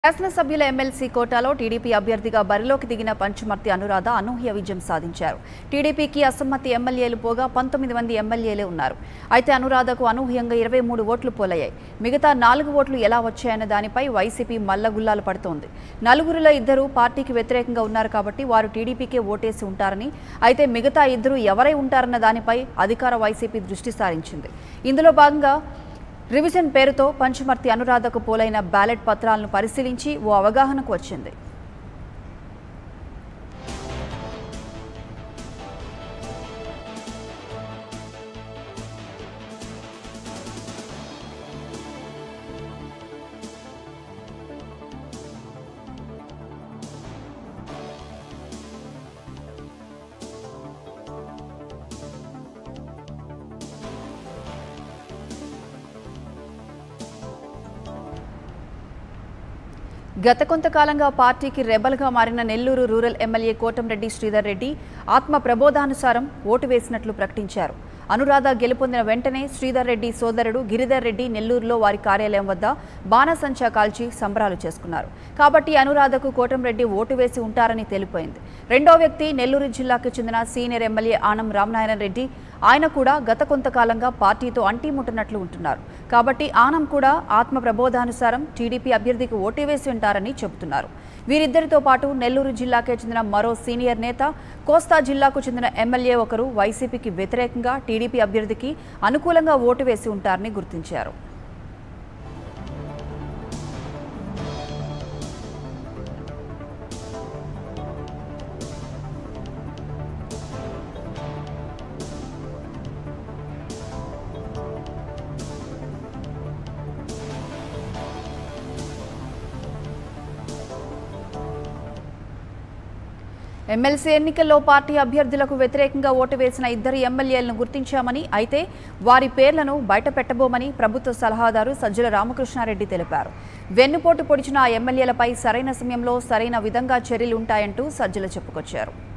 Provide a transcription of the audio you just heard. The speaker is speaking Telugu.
శాసనసభ్యుల ఎమ్మెల్సీ కోటాలో టీడీపీ అభ్యర్థిగా బరిలోకి దిగిన పంచమర్తి అనురాధ అనూహ్య విజయం సాధించారు టీడీపీకి అసమ్మతి ఎమ్మెల్యేలు పోగా పంతొమ్మిది మంది ఎమ్మెల్యేలే ఉన్నారు అయితే అనురాధకు అనూహ్యంగా ఇరవై మూడు ఓట్లు పోలయ్యాయి మిగతా నాలుగు ఓట్లు ఎలా వచ్చాయన్న దానిపై వైసీపీ మల్లగుల్లాలు పడుతోంది నలుగురిలో ఇద్దరు పార్టీకి వ్యతిరేకంగా ఉన్నారు కాబట్టి వారు టీడీపీకే ఓటేసి ఉంటారని అయితే మిగతా ఇద్దరు ఎవరై ఉంటారన్న దానిపై అధికార వైసీపీ దృష్టి సారించింది ఇందులో భాగంగా రివిజన్ పేరుతో పంచమర్తి అనురాధకు పోలైన బ్యాలెట్ పత్రాలను పరిశీలించి ఓ అవగాహనకు వచ్చింది గత కొంతకాలంగా పార్టీకి రెబల్గా మారిన నెల్లూరు రూరల్ ఎమ్మెల్యే కోటంరెడ్డి శ్రీధర్ రెడ్డి ఆత్మ ప్రబోధానుసారం ఓటు వేసినట్లు ప్రకటించారు అనురాధ గెలుపొందిన వెంటనే శ్రీధర్ రెడ్డి సోదరుడు గిరిధర్ రెడ్డి నెల్లూరులో వారి కార్యాలయం వద్ద బాణసంచా కాల్చి సంబరాలు చేసుకున్నారు కాబట్టి అనురాధకు కోటంరెడ్డి ఓటు వేసి ఉంటారని తెలిపోయింది రెండో వ్యక్తి నెల్లూరు జిల్లాకు చెందిన సీనియర్ ఎమ్మెల్యే ఆనం రామనారాయణ రెడ్డి ఆయన కూడా గత కొంతకాలంగా పార్టీతో అంటీముట్టనట్లు ఉంటున్నారు కాబట్టి ఆనం కూడా ఆత్మ ప్రబోధానుసారం టీడీపీ అభ్యర్థికి ఓటు వేసి ఉంటారని చెబుతున్నారు వీరిద్దరితో పాటు నెల్లూరు జిల్లాకే చెందిన మరో సీనియర్ నేత కోస్తా జిల్లాకు చెందిన ఎమ్మెల్యే ఒకరు వైసీపీకి వ్యతిరేకంగా టీడీపీ అభ్యర్థికి అనుకూలంగా ఓటు వేసి ఉంటారని గుర్తించారు ఎమ్మెల్సీ ఎన్నికల్లో పార్టీ అభ్యర్థులకు వ్యతిరేకంగా ఓటు వేసిన ఇద్దరు ఎమ్మెల్యేలను గుర్తించామని అయితే వారి పేర్లను బయట పెట్టబోమని ప్రభుత్వ సలహాదారు సజ్జల రామకృష్ణారెడ్డి తెలిపారు వెన్నుపోటు పొడిచిన ఆ ఎమ్మెల్యేలపై సరైన సమయంలో సరైన విధంగా చర్యలుంటాయంటూ సజ్జల చెప్పుకొచ్చారు